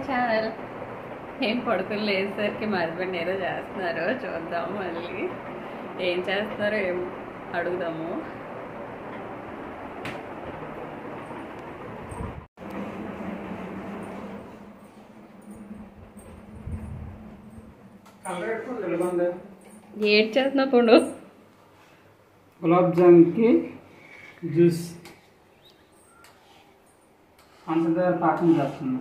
channel ఏం పడుకుని లేచేసరికి మా హస్బెండ్ ఏదో చేస్తున్నారు చూద్దాం మళ్ళీ ఏం చేస్తున్నారో ఏం అడుగుదాము ఏడ్ చేస్తున్నా పండు గులాబ్ జామ్కి జ్యూస్ పంచదార పాకం చేస్తున్నా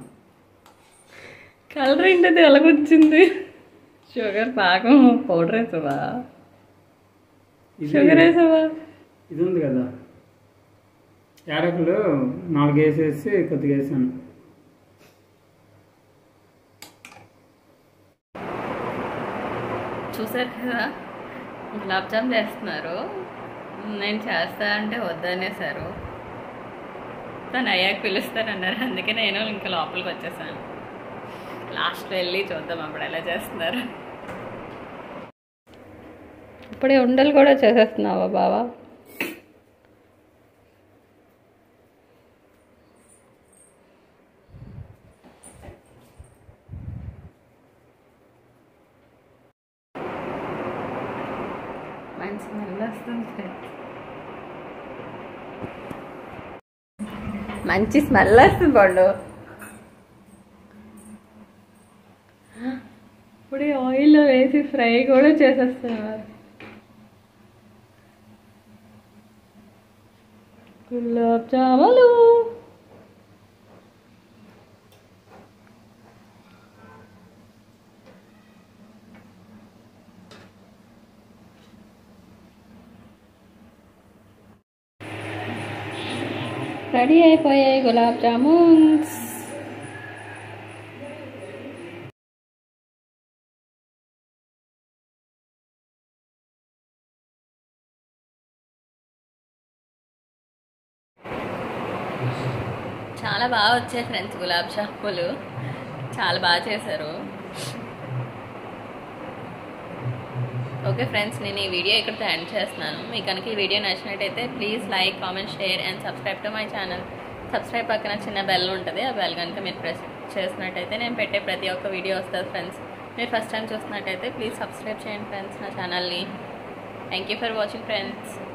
కలర్ ఏంటది ఎలాగొచ్చింది షుగర్ పాకం పౌడర్ వేసావా ఇది షుగర్ వేసావా ఇది ఉంది కదా యాలకులు నాలుగు వేసేసి కొద్దిగా వేసాను చూసారు కదా గులాబ్ జామ్ చేస్తున్నారు నేను చేస్తా అంటే వద్దనేసారు తను అయ్యాక పిలుస్తానన్నారు అందుకే నేను ఇంకా లోపలికి వచ్చేసాను లాస్ట్ వెళ్ళి చూద్దాం అప్పుడు ఎలా చేస్తున్నారు ఇప్పుడే ఉండలు కూడా చేసేస్తున్నావా బావా మంచి స్మెల్ వస్తుంది మంచి స్మెల్ వస్తుంది పండు ఇప్పుడు ఆయిల్లో వేసి ఫ్రై కూడా చేసేస్తున్నారు గులాబ్ జాములు రెడీ అయిపోయాయి గులాబ్ జామున్స్ చాలా బాగా వచ్చాయి ఫ్రెండ్స్ గులాబ్ జాములు చాలా బాగా చేశారు ఓకే ఫ్రెండ్స్ నేను ఈ వీడియో ఇక్కడితో ఎండ్ చేస్తున్నాను మీకు కనుక ఈ వీడియో నచ్చినట్టయితే please like comment share and subscribe to my channel subscribe పక్కన చిన్న బెల్ ఉంటుంది ఆ బెల్ కనుక మీరు ప్రెస్ చేసినట్టయితే నేను పెట్టే ప్రతి ఒక్క వీడియో వస్తుంది ఫ్రెండ్స్ మీరు ఫస్ట్ టైం చూస్తున్నట్టయితే ప్లీజ్ సబ్స్క్రైబ్ చేయండి ఫ్రెండ్స్ నా ఛానల్ని thank you for watching friends